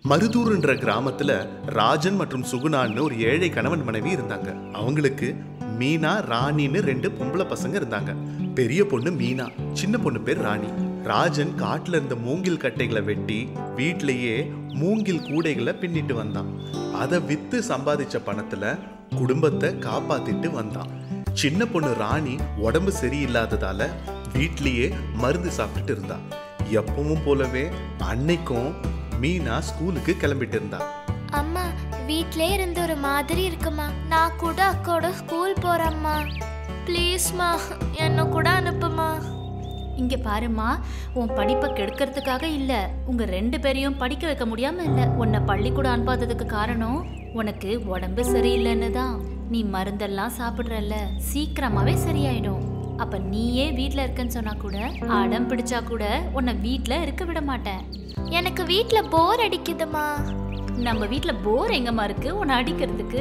மருதூர்ன்ற கிராமத்துல ராஜன் மற்றும் சுகுணான்னு ஒரு ஏழை கணவன் மனைவி இருந்தாங்க அவங்களுக்கு மீனா ராணின்னு ரெண்டு பொம்பளை பசங்க இருந்தாங்க பெரிய பொண்ணு மீனா சின்ன பொண்ணு பேர் ராணி ராஜன் காட்டுல இருந்த மூங்கில் கட்டைகளை வெட்டி வீட்லயே மூங்கில் கூடைகளை பின்னிட்டு வந்தான் அதை வித்து சம்பாதிச்ச பணத்துல குடும்பத்தை காப்பாத்திட்டு வந்தான் சின்ன பொண்ணு ராணி உடம்பு சரியில்லாததால வீட்லயே மருந்து சாப்பிட்டுட்டு இருந்தா எப்பவும் போலவே அன்னைக்கும் மீனா ஸ்கூலுக்கு கிளம்பிட்டு இருந்தா அம்மா வீட்லயே இருந்து ஒரு மாதிரி இருக்குமா நான் கூட அக்கோட ஸ்கூல் போறேம்மா ப்ளீஸ்மா என்ன கூட அனுப்புமா இங்க பாரும்மா உன் படிப்பை கெடுக்கிறதுக்காக இல்ல உங்க ரெண்டு பேரையும் படிக்க வைக்க முடியாம இல்ல உன்னை பள்ளிக்கூடம் அனுப்பாததுக்கு காரணம் உனக்கு உடம்பு சரியில்லைன்னு தான் நீ மருந்தெல்லாம் சாப்பிடுறல்ல சீக்கிரமாவே சரியாயிடும் அப்ப நீயே வீட்ல இருக்கேன்னு சொன்னா கூட அடம் பிடிச்சா கூட உன்னை வீட்ல இருக்க விட மாட்டேன் எனக்கு வீட்ல போர் அடிக்குதுமா நம்ம வீட்ல போர் எங்கம்மா இருக்கு உன்னை அடிக்கிறதுக்கு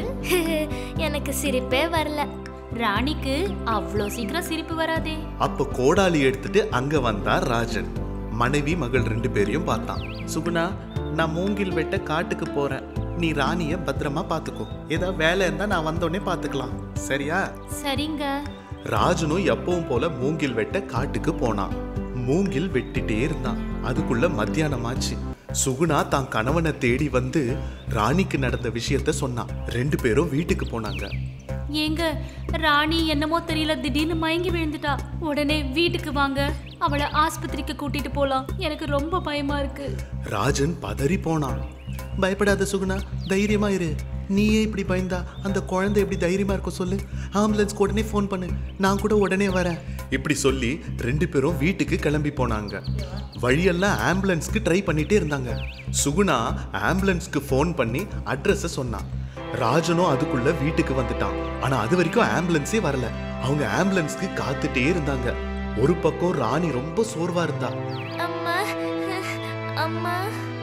எனக்கு சிரிப்பே வரல ராணிக்கு அவ்வளோ சீக்கிரம் சிரிப்பு வராதே அப்ப கோடாலி எடுத்துட்டு அங்க வந்தான் ராஜன் மனைவி மகள் ரெண்டு பேரையும் பார்த்தான் சுகுணா நான் மூங்கில் வெட்ட காட்டுக்கு போறேன் நீ ராணிய பத்திரமா பாத்துக்கோ ஏதாவது வேலை இருந்தா நான் வந்தோடனே பாத்துக்கலாம் சரியா சரிங்க ராஜனும் எப்பவும் போல மூங்கில் வெட்ட காட்டுக்கு போனான் மூங்கில் வெட்டிட்டே இருந்தான் அதுக்குள்ள மத்தியானம் ஆச்சு சுகுணா தான் கணவனை தேடி வந்து ராணிக்கு நடந்த விஷயத்த சொன்னான் ரெண்டு பேரும் வீட்டுக்கு போனாங்க ஏங்க ராணி என்னமோ தெரியல திடீர்னு மயங்கி விழுந்துட்டா உடனே வீட்டுக்கு வாங்க அவளை ஆஸ்பத்திரிக்கு கூட்டிட்டு போலாம் எனக்கு ரொம்ப பயமா இருக்கு ராஜன் பதறி போனான் பயப்படாத சுகுணா தைரியமா இரு நீயே இப்படி பயந்தா அந்த குழந்தை எப்படி தைரியமா இருக்கும் சொல்லு ஆம்புலன்ஸ்க்கு உடனே ஃபோன் பண்ணு நான் கூட உடனே வரேன் இப்படி சொல்லி ரெண்டு பேரும் வீட்டுக்கு கிளம்பி போனாங்க வழியெல்லாம் ஆம்புலன்ஸ்க்கு ட்ரை பண்ணிட்டே இருந்தாங்க சுகுணா ஆம்புலன்ஸ்க்கு ஃபோன் பண்ணி அட்ரஸை சொன்னான் ராஜனும் அதுக்குள்ள வீட்டுக்கு வந்துட்டான் ஆனா அது வரைக்கும் ஆம்புலன்ஸே வரல அவங்க ஆம்புலன்ஸ்க்கு காத்துட்டே இருந்தாங்க ஒரு பக்கம் ராணி ரொம்ப சோர்வா இருந்தா அம்மா அம்மா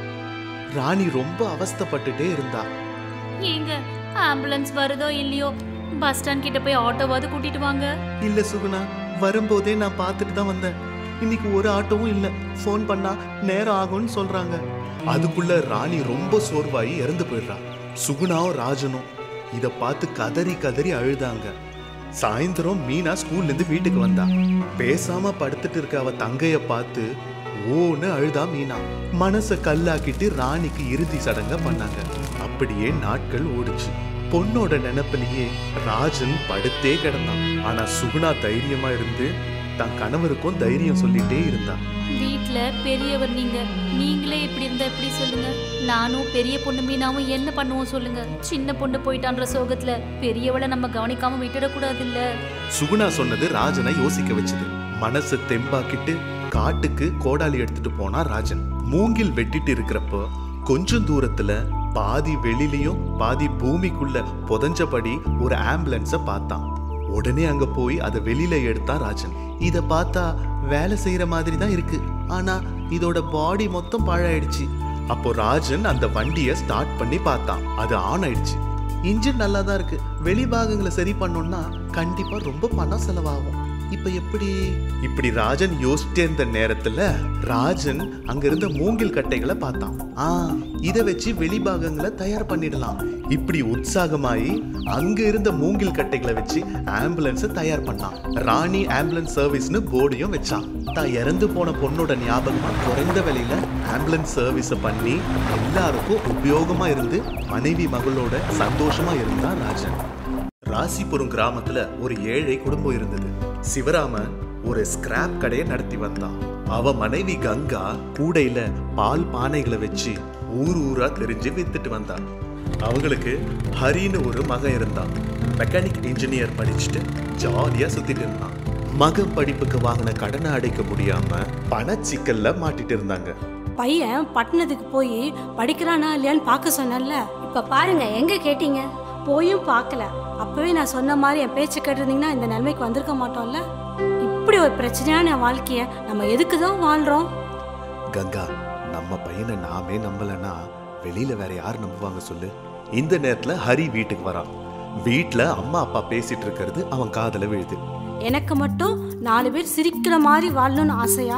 ராணி ரொம்ப அவஸ்தைப்பட்டுட்டே இருந்தா ஏங்க ஆம்புலன்ஸ் வருதோ இல்லையோ பஸ் ஸ்டாண்ட் கிட்ட போய் ஆட்டோவாவது கூட்டிட்டு வாங்க இல்ல சுகுணா வரும்போதே நான் பார்த்துட்டு தான் வந்தேன் இன்னைக்கு ஒரு ஆட்டோவும் இல்ல ஃபோன் பண்ணா நேரம் ஆகும்னு சொல்றாங்க அதுக்குள்ள ராணி ரொம்ப சோர்வாயி இறந்து போயிடுறா சுகுணாவும் ராஜனும் இத பார்த்து கதறி கதறி அழுதாங்க சாயந்தரம் மீனா ஸ்கூல்ல இருந்து வீட்டுக்கு வந்தா பேசாம படுத்துட்டு இருக்க அவ தங்கைய பார்த்து ஓன்னு அழுதா மீனா மனச கல்லாக்கிட்டு ராணிக்கு இறுதி சடங்க பண்ணாங்க அப்படியே நாட்கள் ஓடுச்சு பொண்ணோட நினைப்பிலேயே ராஜன் படுத்தே கிடந்தான் ஆனா சுகுணா தைரியமா இருந்து தன் கணவருக்கும் தைரியம் சொல்லிட்டே இருந்தா வீட்ல பெரியவர் நீங்க நீங்களே இப்படி இருந்தா எப்படி சொல்லுங்க நானும் பெரிய பொண்ணு மீனாவும் என்ன பண்ணுவோம் சொல்லுங்க சின்ன பொண்ணு போயிட்டான்ற சோகத்துல பெரியவளை நம்ம கவனிக்காம விட்டுடக்கூடாது இல்ல சுகுணா சொன்னது ராஜனை யோசிக்க வச்சது மனசை தெம்பாக்கிட்டு காட்டுக்கு கோடாலி எடுத்துட்டு போனா ராஜன் மூங்கில் வெட்டிட்டு இருக்கிறப்போ கொஞ்சம் தூரத்துல பாதி வெளியிலயும் பாதி பூமிக்குள்ள புதஞ்சபடி ஒரு ஆம்புலன்ஸ பார்த்தான் உடனே அங்க போய் அதை வெளியில எடுத்தான் ராஜன் இத பார்த்தா வேலை செய்யற மாதிரி தான் இருக்கு ஆனா இதோட பாடி மொத்தம் பாழாயிடுச்சு அப்போ ராஜன் அந்த வண்டியை ஸ்டார்ட் பண்ணி பார்த்தான் அது ஆன் ஆயிடுச்சு இன்ஜின் நல்லா தான் இருக்கு வெளி பாகங்களை சரி பண்ணோம்னா கண்டிப்பா ரொம்ப பணம் செலவாகும் இப்ப எப்படி இப்படி ராஜன் யோசிச்சே இருந்த நேரத்துல ராஜன் அங்க இருந்த மூங்கில் கட்டைகளை பார்த்தான் ஆ இத வச்சு வெளி பாகங்களை தயார் பண்ணிடலாம் இப்படி உற்சாகமாயி அங்க இருந்த மூங்கில் கட்டைகளை வச்சு ஆம்புலன்ஸை தயார் பண்ணான் ராணி ஆம்புலன்ஸ் சர்வீஸ்னு போர்டையும் வச்சான் தான் இறந்து போன பொண்ணோட ஞாபகமா குறைந்த விலையில ஆம்புலன்ஸ் சர்வீஸை பண்ணி எல்லாருக்கும் உபயோகமா இருந்து மனைவி மகளோட சந்தோஷமா இருந்தான் ராஜன் ராசிபுரம் கிராமத்துல ஒரு ஏழை குடும்பம் இருந்தது சிவராமன் ஒரு ஸ்கிராப் கடையை நடத்தி வந்தான் அவ மனைவி கங்கா கூடையில பால் பானைகளை வச்சு ஊர் ஊரா தெரிஞ்சு வித்துட்டு வந்தான் அவங்களுக்கு ஹரின்னு ஒரு மகன் இருந்தான் மெக்கானிக் இன்ஜினியர் படிச்சுட்டு ஜாலியா சுத்திட்டு இருந்தான் மகன் படிப்புக்கு வாங்கின கடனை அடைக்க முடியாம பணச்சிக்கல்ல மாட்டிட்டு இருந்தாங்க பையன் பட்டணத்துக்கு போய் படிக்கிறானா இல்லையான்னு பார்க்க சொன்னேன்ல இப்ப பாருங்க எங்க கேட்டீங்க போயும் பார்க்கல அப்பவே நான் சொன்ன மாதிரி என் பேச்சு கேட்டிருந்தீங்கன்னா இந்த நிலைமைக்கு வந்திருக்க மாட்டோம்ல இப்படி ஒரு பிரச்சனையான வாழ்க்கைய நம்ம எதுக்கு தான் வாழ்றோம் கங்கா நம்ம பையனை நாமே நம்பலன்னா வெளியில வேற யார் நம்புவாங்க சொல்லு இந்த நேரத்துல ஹரி வீட்டுக்கு வரான் வீட்ல அம்மா அப்பா பேசிட்டு இருக்கிறது அவன் காதுல விழுது எனக்கு மட்டும் நாலு பேர் சிரிக்கிற மாதிரி வாழணும்னு ஆசையா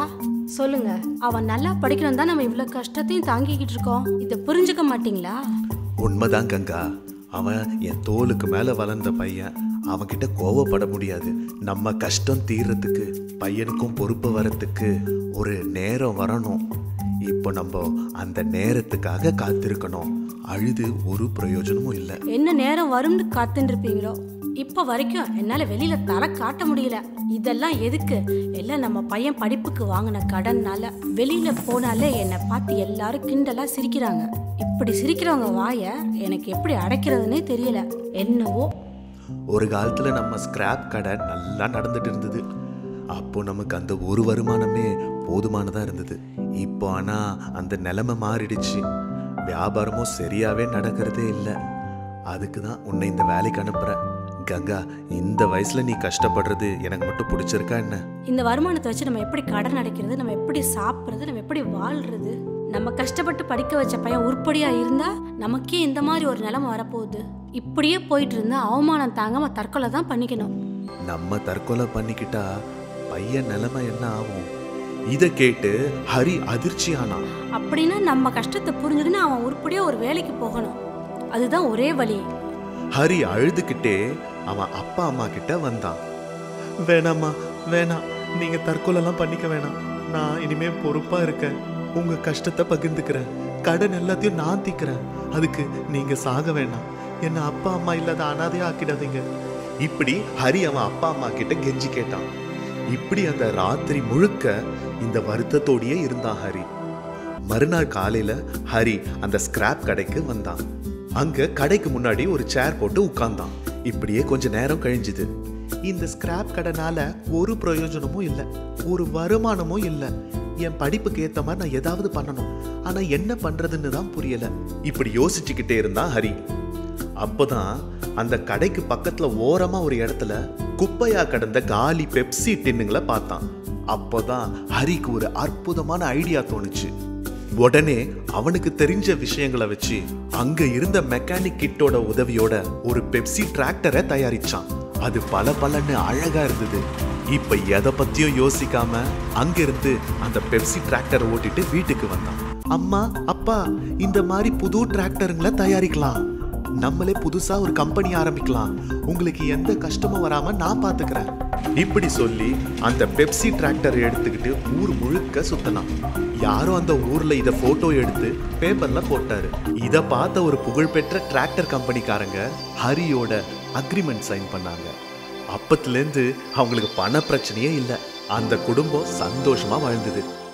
சொல்லுங்க அவன் நல்லா படிக்கணும் தான் நம்ம இவ்வளவு கஷ்டத்தையும் தாங்கிக்கிட்டு இருக்கோம் இதை புரிஞ்சுக்க மாட்டீங்களா உண்மைதான் கங்கா அவன் என் தோலுக்கு மேல வளர்ந்த பையன் அவன்கிட்ட கோவப்பட முடியாது நம்ம கஷ்டம் தீர்றதுக்கு பையனுக்கும் பொறுப்பு வரத்துக்கு ஒரு நேரம் வரணும் இப்போ நம்ம அந்த நேரத்துக்காக காத்திருக்கணும் அழுது ஒரு பிரயோஜனமும் இல்லை என்ன நேரம் வரும்னு காத்துட்டு இருப்பீங்களோ இப்ப வரைக்கும் என்னால வெளியில தர காட்ட முடியல இதெல்லாம் எதுக்கு எல்லாம் நம்ம பையன் படிப்புக்கு வாங்கின கடன்னால வெளியில போனாலே என்னை பார்த்து எல்லாரும் கிண்டலா சிரிக்கிறாங்க இப்படி சிரிக்கிறவங்க வாய எனக்கு எப்படி அடைக்கிறதுனே தெரியல என்னவோ ஒரு காலத்துல நம்ம ஸ்கிராப் கடை நல்லா நடந்துட்டு இருந்தது அப்போ நமக்கு அந்த ஒரு வருமானமே போதுமானதா இருந்தது இப்போ ஆனா அந்த நிலைமை மாறிடுச்சு வியாபாரமும் சரியாவே நடக்கிறதே இல்லை அதுக்கு தான் உன்னை இந்த வேலைக்கு அனுப்புறேன் கங்கா இந்த வயசுல நீ கஷ்டப்படுறது எனக்கு மட்டும் பிடிச்சிருக்கா என்ன இந்த வருமானத்தை வச்சு நம்ம எப்படி கடன் அடைக்கிறது நம்ம எப்படி சாப்பிட்றது நம்ம எப்படி வாழ்றது நம்ம கஷ்டப்பட்டு படிக்க வச்ச பையன் உருப்படியா இருந்தா நமக்கே இந்த மாதிரி ஒரு நிலைமை வரப்போகுது இப்படியே போயிட்டு இருந்தா அவமானம் தாங்காம தற்கொலை தான் பண்ணிக்கணும் நம்ம தற்கொலை பண்ணிக்கிட்டா பையன் நிலைமை என்ன ஆகும் இதை கேட்டு ஹரி அதிர்ச்சியானான் அப்படின்னா நம்ம கஷ்டத்தை புரிஞ்சுக்கின்னு அவன் உருப்படியா ஒரு வேலைக்கு போகணும் அதுதான் ஒரே வழி ஹரி அழுதுகிட்டே அவன் அப்பா அம்மா கிட்ட வந்தான் வேணாம்மா வேணாம் நீங்க தற்கொலைலாம் பண்ணிக்க வேணாம் நான் இனிமே பொறுப்பா இருக்கேன் உங்க கஷ்டத்தை பகிர்ந்துக்கிறேன் கடன் எல்லாத்தையும் நான் தீக்கிறேன் அதுக்கு நீங்க சாக வேணாம் என்ன அப்பா அம்மா இல்லாத அனாதையா ஆக்கிடாதீங்க இப்படி ஹரி அவன் அப்பா அம்மா கிட்ட கெஞ்சி கேட்டான் இப்படி அந்த ராத்திரி முழுக்க இந்த வருத்தத்தோடயே இருந்தான் ஹரி மறுநாள் காலையில ஹரி அந்த ஸ்கிராப் கடைக்கு வந்தான் அங்க கடைக்கு முன்னாடி ஒரு சேர் போட்டு உட்கார்ந்தான் இப்படியே கொஞ்ச நேரம் கழிஞ்சுது இந்த ஸ்கிராப் கடைனால ஒரு பிரயோஜனமும் இல்லை ஒரு வருமானமும் இல்லை என் படிப்புக்கு ஏத்த மாதிரி நான் ஏதாவது பண்ணணும் ஆனா என்ன பண்றதுன்னு தான் புரியல இப்படி யோசிச்சுக்கிட்டே இருந்தான் ஹரி அப்போதான் அந்த கடைக்கு பக்கத்துல ஓரமா ஒரு இடத்துல குப்பையா கடந்த காலி பெப்சி டின்னுங்களை பார்த்தான் அப்போதான் ஹரிக்கு ஒரு அற்புதமான ஐடியா தோணுச்சு உடனே அவனுக்கு தெரிஞ்ச விஷயங்களை வச்சு அங்க இருந்த மெக்கானிக் கிட்டோட உதவியோட ஒரு பெப்சி டிராக்டரை தயாரிச்சான் அது பல பலன்னு அழகா இருந்தது இப்ப எதை பத்தியும் யோசிக்காம அங்கிருந்து அந்த பெப்சி டிராக்டரை ஓட்டிட்டு வீட்டுக்கு வந்தான் அம்மா அப்பா இந்த மாதிரி புது டிராக்டருங்களை தயாரிக்கலாம் நம்மளே புதுசா ஒரு கம்பெனி ஆரம்பிக்கலாம் உங்களுக்கு எந்த கஷ்டமும் வராம நான் பாத்துக்கிறேன் இப்படி சொல்லி அந்த பெப்சி டிராக்டர் எடுத்துக்கிட்டு ஊர் முழுக்க சுத்தலாம் யாரோ அந்த ஊர்ல இத போட்டோ எடுத்து பேப்பர்ல போட்டாரு இத பார்த்த ஒரு புகழ்பெற்ற டிராக்டர் கம்பெனிக்காரங்க ஹரியோட அக்ரிமெண்ட் சைன் பண்ணாங்க அப்பத்துல இருந்து அவங்களுக்கு பண பிரச்சனையே இல்லை அந்த குடும்பம் சந்தோஷமா வாழ்ந்தது